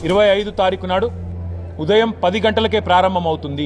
ఇరవై ఐదు తారీఖు నాడు ఉదయం పది గంటలకే ప్రారంభమవుతుంది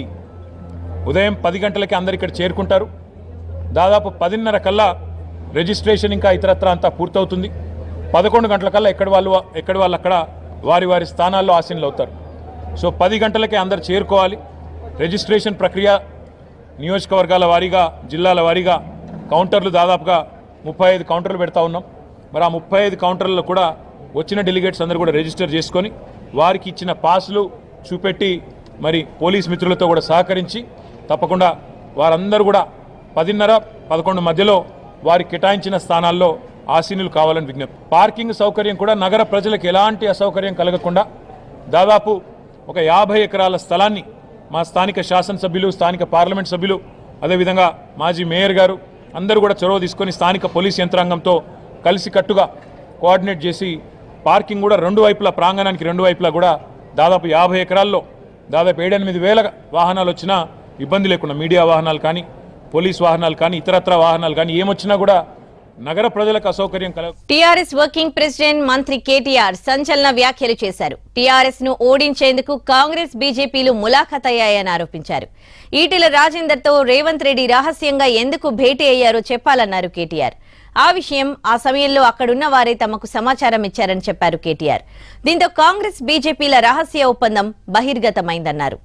ఉదయం పది గంటలకే అందరు ఇక్కడ చేరుకుంటారు దాదాపు పదిన్నర కల్లా రిజిస్ట్రేషన్ ఇంకా ఇతరత్ర అంతా పూర్తవుతుంది పదకొండు గంటల కల్లా ఎక్కడి వాళ్ళు ఎక్కడి వాళ్ళు అక్కడ వారి వారి స్థానాల్లో ఆసీనులు అవుతారు సో పది గంటలకే అందరు చేరుకోవాలి రిజిస్ట్రేషన్ ప్రక్రియ నియోజకవర్గాల వారీగా జిల్లాల వారీగా కౌంటర్లు దాదాపుగా ముప్పై ఐదు కౌంటర్లు పెడతా ఉన్నాం మరి ఆ ముప్పై ఐదు కౌంటర్లలో కూడా వచ్చిన డెలిగేట్స్ అందరూ కూడా రిజిస్టర్ చేసుకొని వారికి ఇచ్చిన పాసులు చూపెట్టి మరి పోలీస్ మిత్రులతో కూడా సహకరించి తప్పకుండా వారందరూ కూడా పదిన్నర పదకొండు మధ్యలో వారి కేటాయించిన స్థానాల్లో ఆసీనులు కావాలని విజ్ఞప్తి పార్కింగ్ సౌకర్యం కూడా నగర ప్రజలకు ఎలాంటి అసౌకర్యం కలగకుండా దాదాపు ఒక యాభై ఎకరాల స్థలాన్ని మా స్థానిక శాసనసభ్యులు స్థానిక పార్లమెంట్ సభ్యులు అదేవిధంగా మాజీ మేయర్ గారు అందరూ కూడా చొరవ తీసుకొని స్థానిక పోలీస్ యంత్రాంగంతో కలిసికట్టుగా కోఆర్డినేట్ చేసి పార్కింగ్ కూడా రెండు వైపులా ప్రాంగణానికి రెండు వైపులా కూడా దాదాపు యాభై ఎకరాల్లో దాదాపు ఏడెనిమిది వేల వాహనాలు వచ్చినా ఇబ్బంది లేకుండా మీడియా వాహనాలు కానీ పోలీస్ వాహనాలు కానీ ఇతరత్ర వాహనాలు కానీ ఏమొచ్చినా కూడా నగర ప్రజలకు అసౌకర్యం కలగ టీఆర్ఎస్ వర్కింగ్ ప్రెసిడెంట్ మంత్రి కేటీఆర్ సంచలన వ్యాఖ్యలు చేశారు టీఆర్ఎస్ ను ఓడించేందుకు కాంగ్రెస్ బీజేపీలు ములాఖతయ్యాయని ఆరోపించారు ఈటెల రాజేందర్ తో రేవంత్ రెడ్డి రహస్యంగా ఎందుకు భేటీ అయ్యారో చెప్పాలన్నారు కేటీఆర్ ఆ విషయం ఆ సమయంలో అక్కడున్న వారే తమకు సమాచారం ఇచ్చారని చెప్పారు కేటీఆర్ దీంతో కాంగ్రెస్ బీజేపీల రహస్య ఒప్పందం బహిర్గతమైందన్నారు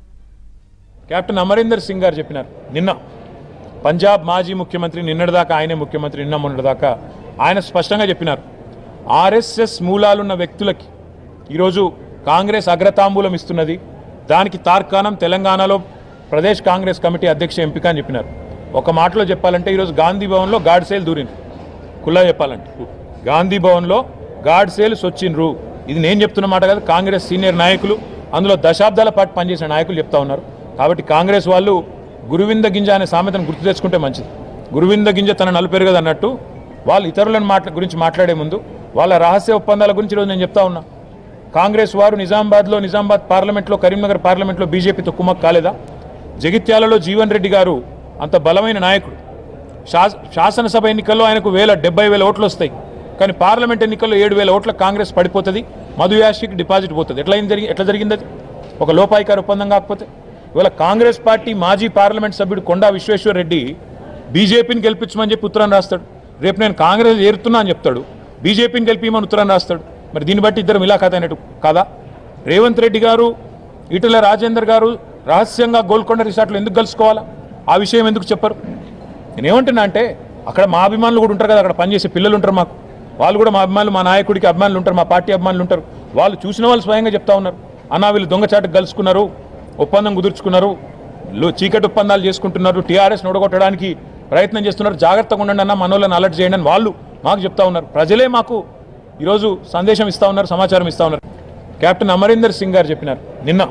కెప్టెన్ అమరీందర్ సింగ్ గారు చెప్పినారు నిన్న పంజాబ్ మాజీ ముఖ్యమంత్రి నిన్నటిదాకా ఆయనే ముఖ్యమంత్రి నిన్న మొన్నటిదాకా ఆయన స్పష్టంగా చెప్పినారు ఆర్ఎస్ఎస్ మూలాలున్న వ్యక్తులకి ఈరోజు కాంగ్రెస్ అగ్రతాంబూలం ఇస్తున్నది దానికి తార్కాణం తెలంగాణలో ప్రదేశ్ కాంగ్రెస్ కమిటీ అధ్యక్ష ఎంపిక అని చెప్పినారు ఒక మాటలో చెప్పాలంటే ఈరోజు గాంధీ భవన్లో గాడ్ సేల్ దూరింది కుల్లా చెప్పాలంటే గాంధీ భవన్లో గాడ్ సేల్స్ వచ్చిండ్రు ఇది నేను చెప్తున్న మాట కాదు కాంగ్రెస్ సీనియర్ నాయకులు అందులో దశాబ్దాల పాటు పనిచేసిన నాయకులు చెప్తా ఉన్నారు కాబట్టి కాంగ్రెస్ వాళ్ళు గురువింద గింజ అనే సామెతను గుర్తు తెచ్చుకుంటే మంచిది గురువింద గింజ తన నలుపెరగదు అన్నట్టు వాళ్ళు ఇతరులను మాట్లా గురించి మాట్లాడే ముందు వాళ్ళ రహస్య ఒప్పందాల గురించి ఈరోజు నేను చెప్తా ఉన్నా కాంగ్రెస్ వారు నిజామాబాద్లో నిజామాబాద్ పార్లమెంట్లో కరీంనగర్ పార్లమెంట్లో బీజేపీతో కుమ్మక్ కాలేదా జగిత్యాలలో జీవన్ రెడ్డి గారు అంత బలమైన నాయకుడు శాస శాసనసభ ఎన్నికల్లో ఆయనకు వేల డెబ్బై వేల ఓట్లు వస్తాయి కానీ పార్లమెంట్ ఎన్నికల్లో ఏడు వేల ఓట్ల కాంగ్రెస్ పడిపోతుంది మధుయాషికి డిపాజిట్ పోతుంది ఎట్లా అయింది జరిగి ఎట్లా జరిగింది అది ఒక లోపాయికార ఒప్పందం కాకపోతే ఇవాళ కాంగ్రెస్ పార్టీ మాజీ పార్లమెంట్ సభ్యుడు కొండా విశ్వేశ్వర్ రెడ్డి బీజేపీని గెలిపించమని చెప్పి ఉత్తరం రాస్తాడు రేపు నేను కాంగ్రెస్ ఏరుతున్నా అని చెప్తాడు బీజేపీని గెలిపించమని ఉత్తరం రాస్తాడు మరి దీన్ని బట్టి ఇద్దరు మిలాఖాత అయినట్టు కాదా రేవంత్ రెడ్డి గారు ఈటెల రాజేందర్ గారు రహస్యంగా గోల్కొండ రిసార్ట్లో ఎందుకు కలుసుకోవాలా ఆ విషయం ఎందుకు చెప్పరు నేనేమంటున్నా అంటే అక్కడ మా అభిమానులు కూడా ఉంటారు కదా అక్కడ పనిచేసే పిల్లలు ఉంటారు మాకు వాళ్ళు కూడా మా అభిమానులు మా నాయకుడికి అభిమానులు ఉంటారు మా పార్టీ అభిమానులు ఉంటారు వాళ్ళు చూసిన వాళ్ళు స్వయంగా చెప్తా ఉన్నారు అన్నా వీళ్ళు దొంగచాటుకు కలుసుకున్నారు ఒప్పందం కుదుర్చుకున్నారు లో- చీకటి ఒప్పందాలు చేసుకుంటున్నారు టీఆర్ఎస్ నొడగొట్టడానికి ప్రయత్నం చేస్తున్నారు జాగ్రత్తగా ఉండండి అన్న మనోళ్ళని అలర్ట్ చేయండి అని వాళ్ళు మాకు చెప్తా ఉన్నారు ప్రజలే మాకు ఈరోజు సందేశం ఇస్తా ఉన్నారు సమాచారం ఇస్తా ఉన్నారు కెప్టెన్ అమరీందర్ సింగ్ గారు చెప్పినారు నిన్న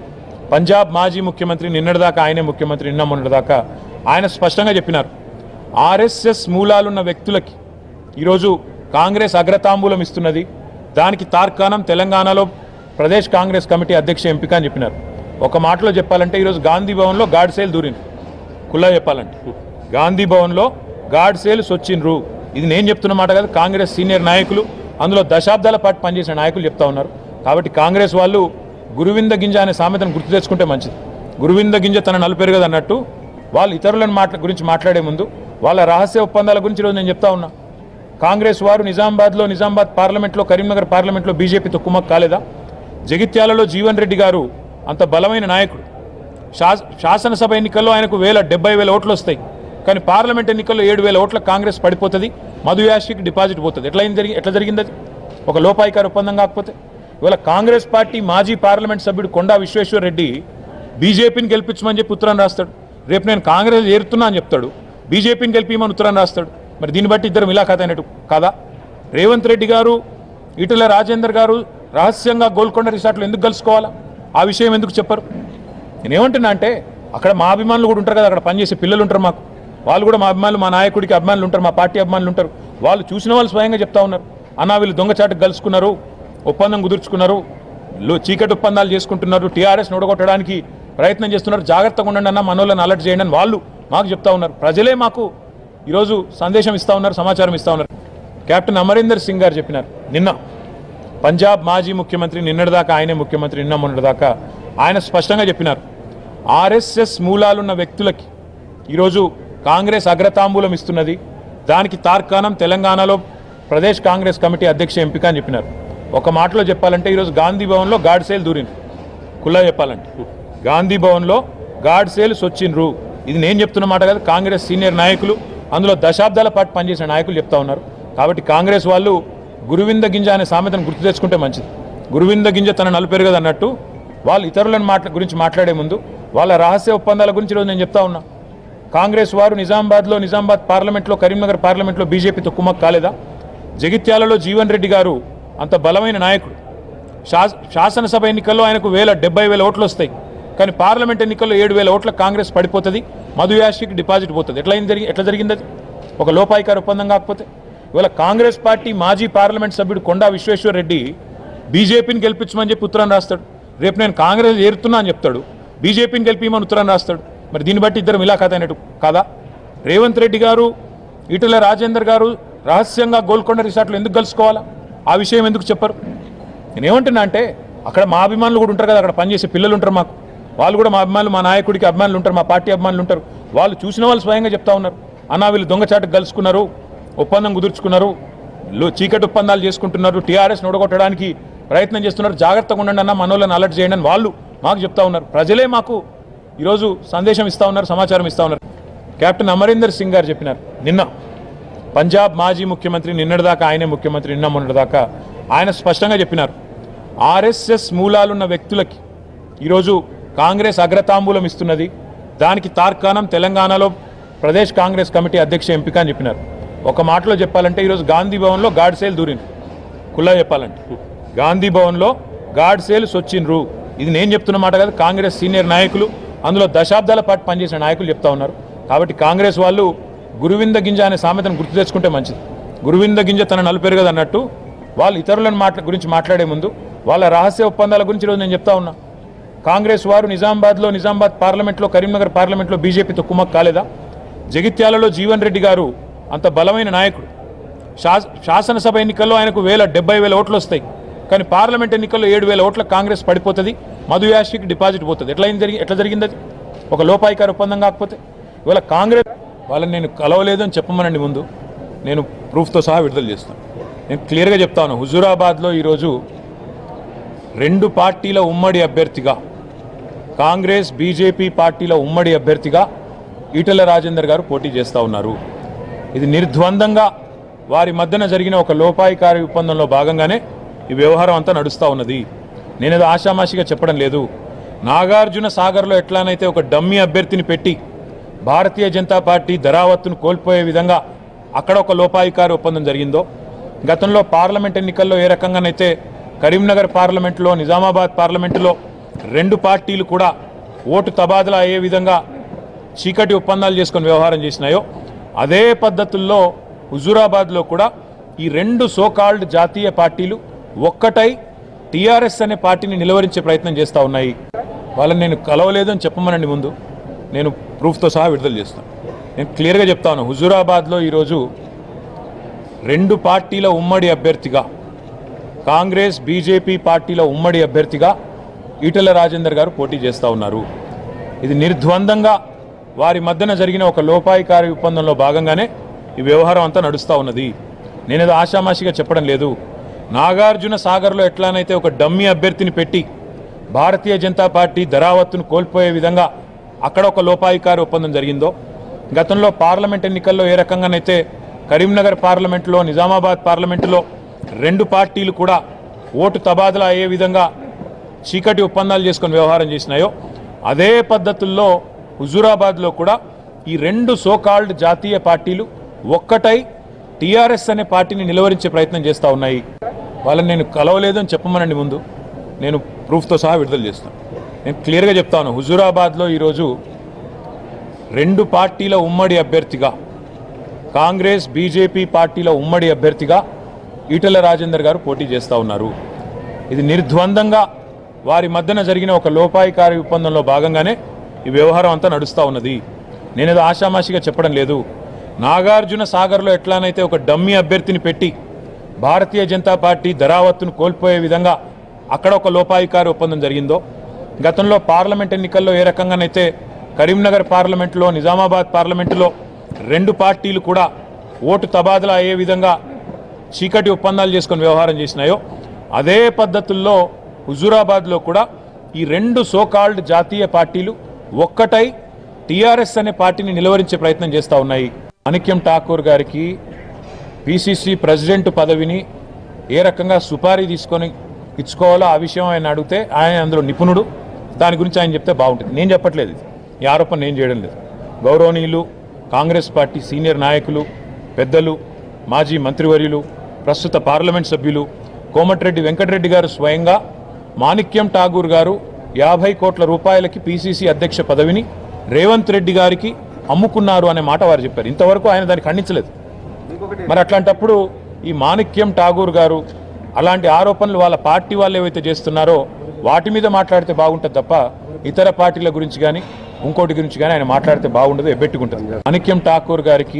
పంజాబ్ మాజీ ముఖ్యమంత్రి నిన్నటిదాకా ఆయనే ముఖ్యమంత్రి నిన్న మొన్నటిదాకా ఆయన స్పష్టంగా చెప్పినారు ఆర్ఎస్ఎస్ మూలాలున్న వ్యక్తులకి ఈరోజు కాంగ్రెస్ అగ్రతాంబూలం ఇస్తున్నది దానికి తార్కాణం తెలంగాణలో ప్రదేశ్ కాంగ్రెస్ కమిటీ అధ్యక్ష ఎంపిక అని చెప్పినారు ఒక మాటలో చెప్పాలంటే ఈరోజు గాంధీ భవన్లో గాడ్ సేల్ దూరింది కుల్లా చెప్పాలంటే గాంధీ భవన్లో గాడ్ సేల్స్ వచ్చిండ్రు ఇది నేను చెప్తున్న మాట కాదు కాంగ్రెస్ సీనియర్ నాయకులు అందులో దశాబ్దాల పాటు పనిచేసిన నాయకులు చెప్తా ఉన్నారు కాబట్టి కాంగ్రెస్ వాళ్ళు గురువింద గింజ అనే సామెతను గుర్తు తెచ్చుకుంటే మంచిది గురువింద గింజ తన నలుపెరగదు అన్నట్టు వాళ్ళు ఇతరులను మాట్లా గురించి మాట్లాడే ముందు వాళ్ళ రహస్య ఒప్పందాల గురించి ఈరోజు నేను చెప్తా ఉన్నా కాంగ్రెస్ వారు నిజామాబాద్లో నిజామాబాద్ పార్లమెంట్లో కరీంనగర్ పార్లమెంట్లో బీజేపీతో కుమ్మక్ కాలేదా జగిత్యాలలో జీవన్ రెడ్డి గారు అంత బలమైన నాయకుడు శాస శాసనసభ ఎన్నికల్లో ఆయనకు వేల డెబ్బై వేల ఓట్లు వస్తాయి కానీ పార్లమెంట్ ఎన్నికల్లో ఏడు వేల ఓట్ల కాంగ్రెస్ పడిపోతుంది మధుయాషికి డిపాజిట్ పోతుంది ఎట్లా అయింది జరిగి ఎట్లా జరిగింది అది ఒక లోపాయికార ఒప్పందం కాకపోతే ఇవాళ కాంగ్రెస్ పార్టీ మాజీ పార్లమెంట్ సభ్యుడు కొండా విశ్వేశ్వర్ రెడ్డి బీజేపీని గెలిపించమని చెప్పి ఉత్తరం రాస్తాడు రేపు నేను కాంగ్రెస్ ఏరుతున్నా అని చెప్తాడు బీజేపీని గెలిపించమని ఉత్తరం రాస్తాడు మరి దీన్ని బట్టి ఇద్దరు మిలాఖాత అయినట్టు కాదా రేవంత్ రెడ్డి గారు ఈటెల రాజేందర్ గారు రహస్యంగా గోల్కొండ రిసార్ట్లో ఎందుకు కలుసుకోవాలా ఆ విషయం ఎందుకు చెప్పరు నేనేమంటున్నా అంటే అక్కడ మా అభిమానులు కూడా ఉంటారు కదా అక్కడ పనిచేసే పిల్లలు ఉంటారు మాకు వాళ్ళు కూడా మా అభిమానులు మా నాయకుడికి అభిమానులు ఉంటారు మా పార్టీ అభిమానులు ఉంటారు వాళ్ళు చూసిన వాళ్ళు స్వయంగా చెప్తా ఉన్నారు అన్నా వీళ్ళు దొంగచాటుకు కలుసుకున్నారు ఒప్పందం కుదుర్చుకున్నారు లో- చీకటి ఒప్పందాలు చేసుకుంటున్నారు టీఆర్ఎస్ నొడగొట్టడానికి ప్రయత్నం చేస్తున్నారు జాగ్రత్తగా ఉండండి అన్న మనోళ్ళని అలర్ట్ చేయండి అని వాళ్ళు మాకు చెప్తా ఉన్నారు ప్రజలే మాకు ఈరోజు సందేశం ఇస్తా ఉన్నారు సమాచారం ఇస్తా ఉన్నారు కెప్టెన్ అమరీందర్ సింగ్ గారు చెప్పినారు నిన్న పంజాబ్ మాజీ ముఖ్యమంత్రి నిన్నటిదాకా ఆయనే ముఖ్యమంత్రి నిన్న మొన్నటిదాకా ఆయన స్పష్టంగా చెప్పినారు ఆర్ఎస్ఎస్ మూలాలున్న వ్యక్తులకి ఈరోజు కాంగ్రెస్ అగ్రతాంబూలం ఇస్తున్నది దానికి తార్కాణం తెలంగాణలో ప్రదేశ్ కాంగ్రెస్ కమిటీ అధ్యక్ష ఎంపిక అని చెప్పినారు ఒక మాటలో చెప్పాలంటే ఈరోజు గాంధీ భవన్లో గాడ్ సేల్ దూరింది కుల్లా చెప్పాలంటే గాంధీ భవన్లో గాడ్ సేల్స్ వచ్చిండ్రు ఇది నేను చెప్తున్న మాట కాదు కాంగ్రెస్ సీనియర్ నాయకులు అందులో దశాబ్దాల పాటు పనిచేసిన నాయకులు చెప్తా ఉన్నారు కాబట్టి కాంగ్రెస్ వాళ్ళు గురువింద గింజ అనే సామెతను గుర్తు తెచ్చుకుంటే మంచిది గురువింద గింజ తన నలుపెరగదు అన్నట్టు వాళ్ళు ఇతరులను మాట్లా గురించి మాట్లాడే ముందు వాళ్ళ రహస్య ఒప్పందాల గురించి ఈరోజు నేను చెప్తా ఉన్నా కాంగ్రెస్ వారు నిజామాబాద్లో నిజామాబాద్ పార్లమెంట్లో కరీంనగర్ పార్లమెంట్లో బీజేపీతో కుమ్మక్ కాలేదా జగిత్యాలలో జీవన్ రెడ్డి గారు అంత బలమైన నాయకుడు శాస- శాసనసభ ఎన్నికల్లో ఆయనకు వేల డెబ్బై వేల ఓట్లు వస్తాయి కానీ పార్లమెంట్ ఎన్నికల్లో ఏడు వేల ఓట్ల కాంగ్రెస్ పడిపోతుంది మధు యాష్కి డిపాజిట్ పోతుంది ఎట్లా అయింది జరిగి ఎట్లా జరిగింది అది ఒక లోపాయికార ఒప్పందం కాకపోతే ఇవాళ కాంగ్రెస్ పార్టీ మాజీ పార్లమెంట్ సభ్యుడు కొండా విశ్వేశ్వర రెడ్డి బీజేపీని గెలిపించమని చెప్పి ఉత్తరం రాస్తాడు రేపు నేను కాంగ్రెస్ చేరుతున్నా అని చెప్తాడు బీజేపీని గెలిపించమని ఉత్తరం రాస్తాడు మరి దీన్ని బట్టి ఇద్దరం ఇలా కథ అయినట్టు కాదా రేవంత్ రెడ్డి గారు ఈటెల రాజేందర్ గారు రహస్యంగా గోల్కొండ రిసార్ట్లో ఎందుకు కలుసుకోవాలా ఆ విషయం ఎందుకు చెప్పరు నేనేమంటున్నా అంటే అక్కడ మా అభిమానులు కూడా ఉంటారు కదా అక్కడ పనిచేసే పిల్లలు ఉంటారు మాకు వాళ్ళు కూడా మా అభిమానులు మా నాయకుడికి అభిమానులు ఉంటారు మా పార్టీ అభిమానులు ఉంటారు వాళ్ళు చూసిన వాళ్ళు స్వయంగా చెప్తా ఉన్నారు అన్నా వీళ్ళు దొంగచాటుకు కలుసుకున్నారు ఒప్పందం కుదుర్చుకున్నారు లో- చీకటి ఒప్పందాలు చేసుకుంటున్నారు టీఆర్ఎస్ నొడగొట్టడానికి ప్రయత్నం చేస్తున్నారు జాగ్రత్తగా ఉండండి అన్న మనోళ్ళని అలర్ట్ చేయండి అని వాళ్ళు మాకు చెప్తా ఉన్నారు ప్రజలే మాకు ఈరోజు సందేశం ఇస్తా ఉన్నారు సమాచారం ఇస్తా ఉన్నారు కెప్టెన్ అమరీందర్ సింగ్ గారు చెప్పినారు నిన్న పంజాబ్ మాజీ ముఖ్యమంత్రి నిన్నటిదాకా ఆయనే ముఖ్యమంత్రి నిన్న మొన్నటిదాకా ఆయన స్పష్టంగా చెప్పినారు ఆర్ఎస్ఎస్ మూలాలున్న వ్యక్తులకి ఈరోజు కాంగ్రెస్ అగ్రతాంబూలం ఇస్తున్నది దానికి తార్కాణం తెలంగాణలో ప్రదేశ్ కాంగ్రెస్ కమిటీ అధ్యక్ష ఎంపిక అని చెప్పినారు ఒక మాటలో చెప్పాలంటే ఈరోజు గాంధీ భవన్లో గాడ్ సేల్ దూరింది కుల్లా చెప్పాలంటే గాంధీ భవన్లో గాడ్ సేల్స్ వచ్చిండ్రు ఇది నేను చెప్తున్న మాట కాదు కాంగ్రెస్ సీనియర్ నాయకులు అందులో దశాబ్దాల పాటు పనిచేసిన నాయకులు చెప్తా ఉన్నారు కాబట్టి కాంగ్రెస్ వాళ్ళు గురువింద గింజ అనే సామెతను గుర్తు తెచ్చుకుంటే మంచిది గురువింద గింజ తన నలుపెరగదు అన్నట్టు వాళ్ళు ఇతరులను మాట్లా గురించి మాట్లాడే ముందు వాళ్ళ రహస్య ఒప్పందాల గురించి ఈరోజు నేను చెప్తా ఉన్నా కాంగ్రెస్ వారు నిజామాబాద్లో నిజామాబాద్ పార్లమెంట్లో కరీంనగర్ పార్లమెంట్లో బీజేపీతో కుమ్మక్ కాలేదా జగిత్యాలలో జీవన్ రెడ్డి గారు అంత బలమైన నాయకుడు శాస- శాసనసభ ఎన్నికల్లో ఆయనకు వేల డెబ్బై వేల ఓట్లు వస్తాయి కానీ పార్లమెంట్ ఎన్నికల్లో ఏడు వేల ఓట్ల కాంగ్రెస్ పడిపోతుంది మధు యాష్కి డిపాజిట్ పోతుంది ఎట్లా అయింది జరిగి ఎట్లా జరిగింది అది ఒక లోపాయికార ఒప్పందం కాకపోతే ఇవాళ కాంగ్రెస్ వాళ్ళని నేను కలవలేదు అని చెప్పమనండి ముందు నేను ప్రూఫ్తో సహా విడుదల చేస్తాను నేను క్లియర్గా చెప్తాను హుజూరాబాద్లో ఈరోజు రెండు పార్టీల ఉమ్మడి అభ్యర్థిగా కాంగ్రెస్ బీజేపీ పార్టీల ఉమ్మడి అభ్యర్థిగా ఈటెల రాజేందర్ గారు పోటీ చేస్తూ ఉన్నారు ఇది నిర్ద్వందంగా వారి మధ్యన జరిగిన ఒక లోపాయికారి ఒప్పందంలో భాగంగానే ఈ వ్యవహారం అంతా నడుస్తూ ఉన్నది నేనేదో ఆషామాషిగా చెప్పడం లేదు నాగార్జున సాగర్లో ఎట్లానైతే ఒక డమ్మీ అభ్యర్థిని పెట్టి భారతీయ జనతా పార్టీ ధరావత్తును కోల్పోయే విధంగా అక్కడ ఒక లోపాయికారి ఒప్పందం జరిగిందో గతంలో పార్లమెంట్ ఎన్నికల్లో ఏ రకంగానైతే కరీంనగర్ పార్లమెంట్లో నిజామాబాద్ పార్లమెంటులో రెండు పార్టీలు కూడా ఓటు తబాదలా అయ్యే విధంగా చీకటి ఒప్పందాలు చేసుకొని వ్యవహారం చేసినాయో అదే పద్ధతుల్లో హుజూరాబాద్లో కూడా ఈ రెండు సోకాల్డ్ జాతీయ పార్టీలు ఒక్కటై టీఆర్ఎస్ అనే పార్టీని నిలువరించే ప్రయత్నం చేస్తూ ఉన్నాయి వాళ్ళని నేను కలవలేదు అని చెప్పమనండి ముందు నేను ప్రూఫ్తో సహా విడుదల చేస్తాను నేను క్లియర్గా చెప్తాను హుజూరాబాద్లో ఈరోజు రెండు పార్టీల ఉమ్మడి అభ్యర్థిగా కాంగ్రెస్ బీజేపీ పార్టీల ఉమ్మడి అభ్యర్థిగా ఈటెల రాజేందర్ గారు పోటీ చేస్తూ ఉన్నారు ఇది నిర్ద్వందంగా వారి మధ్యన జరిగిన ఒక లోపాయికారి ఒప్పందంలో భాగంగానే ఈ వ్యవహారం అంతా నడుస్తూ ఉన్నది నేనేదో ఆషామాషిగా చెప్పడం లేదు నాగార్జున సాగర్లో ఎట్లానైతే ఒక డమ్మీ అభ్యర్థిని పెట్టి భారతీయ జనతా పార్టీ ధరావత్తును కోల్పోయే విధంగా అక్కడ ఒక లోపాయికారి ఒప్పందం జరిగిందో గతంలో పార్లమెంట్ ఎన్నికల్లో ఏ రకంగానైతే కరీంనగర్ పార్లమెంట్లో నిజామాబాద్ పార్లమెంటులో రెండు పార్టీలు కూడా ఓటు తబాదలా అయ్యే విధంగా చీకటి ఒప్పందాలు చేసుకొని వ్యవహారం చేసినాయో అదే పద్ధతుల్లో హుజూరాబాద్లో కూడా ఈ రెండు సోకాల్డ్ జాతీయ పార్టీలు ఒక్కటై టీఆర్ఎస్ అనే పార్టీని నిలువరించే ప్రయత్నం చేస్తూ ఉన్నాయి వాళ్ళని నేను కలవలేదు అని చెప్పమనండి ముందు నేను ప్రూఫ్తో సహా విడుదల చేస్తాను నేను క్లియర్గా చెప్తాను హుజూరాబాద్లో ఈరోజు రెండు పార్టీల ఉమ్మడి అభ్యర్థిగా కాంగ్రెస్ బీజేపీ పార్టీల ఉమ్మడి అభ్యర్థిగా ఈటెల రాజేందర్ గారు పోటీ చేస్తూ ఉన్నారు ఇది నిర్ద్వందంగా వారి మధ్యన జరిగిన ఒక లోపాయికారి ఒప్పందంలో భాగంగానే ఈ వ్యవహారం అంతా నడుస్తూ ఉన్నది నేనేదో ఆషామాషిగా చెప్పడం లేదు నాగార్జున సాగర్లో ఎట్లానైతే ఒక డమ్మీ అభ్యర్థిని పెట్టి భారతీయ జనతా పార్టీ ధరావత్తును కోల్పోయే విధంగా అక్కడ ఒక లోపాయికారి ఒప్పందం జరిగిందో గతంలో పార్లమెంట్ ఎన్నికల్లో ఏ రకంగానైతే కరీంనగర్ పార్లమెంటులో నిజామాబాద్ పార్లమెంటులో రెండు పార్టీలు కూడా ఓటు తబాదలా అయ్యే విధంగా చీకటి ఒప్పందాలు చేసుకొని వ్యవహారం చేసినాయో అదే పద్ధతుల్లో హుజూరాబాద్లో కూడా ఈ రెండు సోకాల్డ్ జాతీయ పార్టీలు ఒక్కటై టీఆర్ఎస్ అనే పార్టీని నిలువరించే ప్రయత్నం చేస్తూ ఉన్నాయి మాణిక్యం ఠాకూర్ గారికి పిసిసి ప్రెసిడెంట్ పదవిని ఏ రకంగా సుపారీ తీసుకొని ఇచ్చుకోవాలో ఆ విషయం ఆయన అడిగితే ఆయన అందులో నిపుణుడు దాని గురించి ఆయన చెప్తే బాగుంటుంది నేను చెప్పట్లేదు ఇది. ఈ ఆరోపణ నేను చేయడం లేదు గౌరవనీయులు కాంగ్రెస్ పార్టీ సీనియర్ నాయకులు పెద్దలు మాజీ మంత్రివర్యులు ప్రస్తుత పార్లమెంట్ సభ్యులు కోమటిరెడ్డి వెంకటరెడ్డి గారు స్వయంగా మాణిక్యం ఠాగూర్ గారు యాభై కోట్ల రూపాయలకి పిసిసి అధ్యక్ష పదవిని రేవంత్ రెడ్డి గారికి అమ్ముకున్నారు అనే మాట వారు చెప్పారు ఇంతవరకు ఆయన దాన్ని ఖండించలేదు మరి అట్లాంటప్పుడు ఈ మాణిక్యం ఠాగూర్ గారు అలాంటి ఆరోపణలు వాళ్ళ పార్టీ వాళ్ళు ఏవైతే చేస్తున్నారో వాటి మీద మాట్లాడితే బాగుంటుంది తప్ప ఇతర పార్టీల గురించి కానీ ఇంకోటి గురించి కానీ ఆయన మాట్లాడితే బాగుండదు ఎబ్బెట్టుకుంటుంది మాణిక్యం ఠాకూర్ గారికి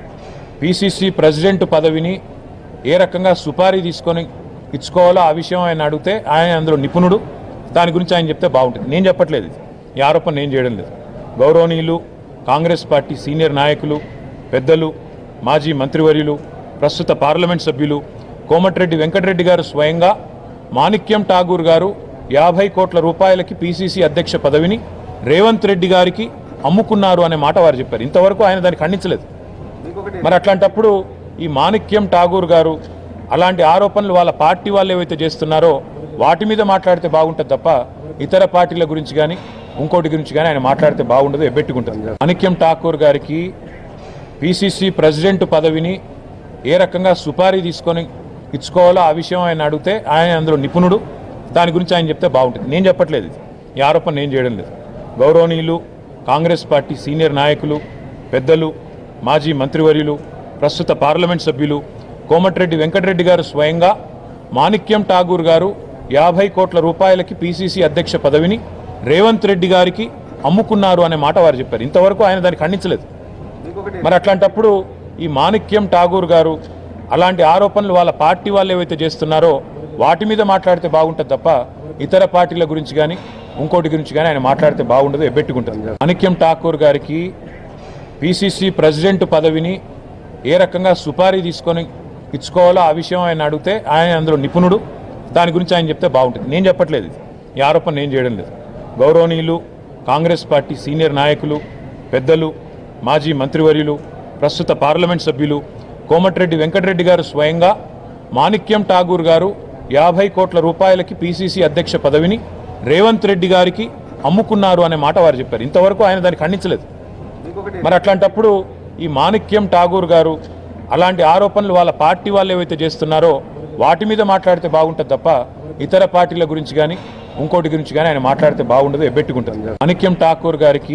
పిసిసి ప్రెసిడెంట్ పదవిని ఏ రకంగా సుపారీ తీసుకొని ఇచ్చుకోవాలో ఆ విషయం ఆయన అడిగితే ఆయన అందులో నిపుణుడు దాని గురించి ఆయన చెప్తే బాగుంటుంది నేను చెప్పట్లేదు ఇది. ఈ ఆరోపణ నేను చేయడం లేదు గౌరవనీయులు కాంగ్రెస్ పార్టీ సీనియర్ నాయకులు పెద్దలు మాజీ మంత్రివర్యులు ప్రస్తుత పార్లమెంట్ సభ్యులు కోమటిరెడ్డి వెంకటరెడ్డి గారు స్వయంగా మాణిక్యం ఠాగూర్ గారు యాభై కోట్ల రూపాయలకి పిసిసి అధ్యక్ష పదవిని రేవంత్ రెడ్డి గారికి అమ్ముకున్నారు అనే మాట వారు చెప్పారు ఇంతవరకు ఆయన దాన్ని ఖండించలేదు మరి అట్లాంటప్పుడు ఈ మాణిక్యం ఠాగూర్ గారు అలాంటి ఆరోపణలు వాళ్ళ పార్టీ వాళ్ళు ఏవైతే చేస్తున్నారో వాటి మీద మాట్లాడితే బాగుంటుంది తప్ప ఇతర పార్టీల గురించి కానీ ఇంకోటి గురించి కానీ ఆయన మాట్లాడితే బాగుండదు ఎబ్బెట్టుకుంటుంది మాణిక్యం ఠాకూర్ గారికి పిసిసి ప్రెసిడెంట్ పదవిని ఏ రకంగా సుపారీ తీసుకొని ఇచ్చుకోవాలో ఆ విషయం ఆయన అడిగితే ఆయన అందులో నిపుణుడు దాని గురించి ఆయన చెప్తే బాగుంటుంది నేను చెప్పట్లేదు ఇది. ఈ ఆరోపణ నేను చేయడం లేదు గౌరవనీయులు కాంగ్రెస్ పార్టీ సీనియర్ నాయకులు పెద్దలు మాజీ మంత్రివర్యులు ప్రస్తుత పార్లమెంట్ సభ్యులు కోమటిరెడ్డి వెంకటరెడ్డి గారు స్వయంగా మాణిక్యం ఠాగూర్ గారు యాభై కోట్ల రూపాయలకి పిసిసి అధ్యక్ష పదవిని రేవంత్ రెడ్డి గారికి అమ్ముకున్నారు అనే మాట వారు చెప్పారు ఇంతవరకు ఆయన దాన్ని ఖండించలేదు మరి అట్లాంటప్పుడు ఈ మాణిక్యం ఠాగూర్ గారు అలాంటి ఆరోపణలు వాళ్ళ పార్టీ వాళ్ళు ఏవైతే చేస్తున్నారో వాటి మీద మాట్లాడితే బాగుంటుంది తప్ప ఇతర పార్టీల గురించి కానీ ఇంకోటి గురించి కానీ ఆయన మాట్లాడితే బాగుండదు ఎబ్బెట్టుకుంటుంది మాణిక్యం ఠాకూర్ గారికి పిసిసి ప్రెసిడెంట్ పదవిని ఏ రకంగా సుపారీ తీసుకొని ఇచ్చుకోవాలో ఆ విషయం ఆయన అడిగితే ఆయన అందులో నిపుణుడు దాని గురించి ఆయన చెప్తే బాగుంటుంది నేను చెప్పట్లేదు ఇది. ఈ ఆరోపణ నేను చేయడం లేదు గౌరవనీయులు కాంగ్రెస్ పార్టీ సీనియర్ నాయకులు పెద్దలు మాజీ మంత్రివర్యులు ప్రస్తుత పార్లమెంట్ సభ్యులు కోమటిరెడ్డి వెంకటరెడ్డి గారు స్వయంగా మాణిక్యం ఠాగూర్ గారు యాభై కోట్ల రూపాయలకి పిసిసి అధ్యక్ష పదవిని రేవంత్ రెడ్డి గారికి అమ్ముకున్నారు అనే మాట వారు చెప్పారు ఇంతవరకు ఆయన దాన్ని ఖండించలేదు మరి అట్లాంటప్పుడు ఈ మాణిక్యం ఠాగూర్ గారు అలాంటి ఆరోపణలు వాళ్ళ పార్టీ వాళ్ళు ఏవైతే చేస్తున్నారో వాటి మీద మాట్లాడితే బాగుంటుంది తప్ప ఇతర పార్టీల గురించి కానీ ఇంకోటి గురించి కానీ ఆయన మాట్లాడితే బాగుండదు ఎబ్బెట్టుకుంటుంది మాణిక్యం ఠాకూర్ గారికి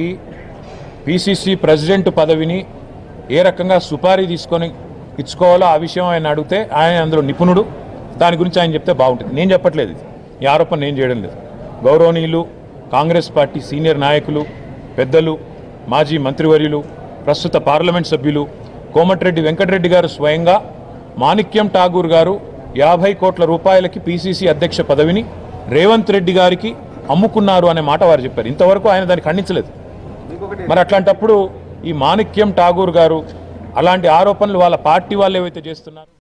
పిసిసి ప్రెసిడెంట్ పదవిని ఏ రకంగా సుపారీ తీసుకొని ఇచ్చుకోవాలో ఆ విషయం ఆయన అడిగితే ఆయన అందులో నిపుణుడు దాని గురించి ఆయన చెప్తే బాగుంటుంది నేను చెప్పట్లేదు ఇది. ఈ ఆరోపణ నేను చేయడం లేదు గౌరవనీయులు కాంగ్రెస్ పార్టీ సీనియర్ నాయకులు పెద్దలు మాజీ మంత్రివర్యులు ప్రస్తుత పార్లమెంట్ సభ్యులు కోమటిరెడ్డి వెంకటరెడ్డి గారు స్వయంగా మాణిక్యం ఠాగూర్ గారు యాభై కోట్ల రూపాయలకి పిసిసి అధ్యక్ష పదవిని రేవంత్ రెడ్డి గారికి అమ్ముకున్నారు అనే మాట వారు చెప్పారు ఇంతవరకు ఆయన దాన్ని ఖండించలేదు మరి అట్లాంటప్పుడు ఈ మాణిక్యం ఠాగూర్ గారు అలాంటి ఆరోపణలు వాళ్ళ పార్టీ వాళ్ళు ఏవైతే చేస్తున్నారో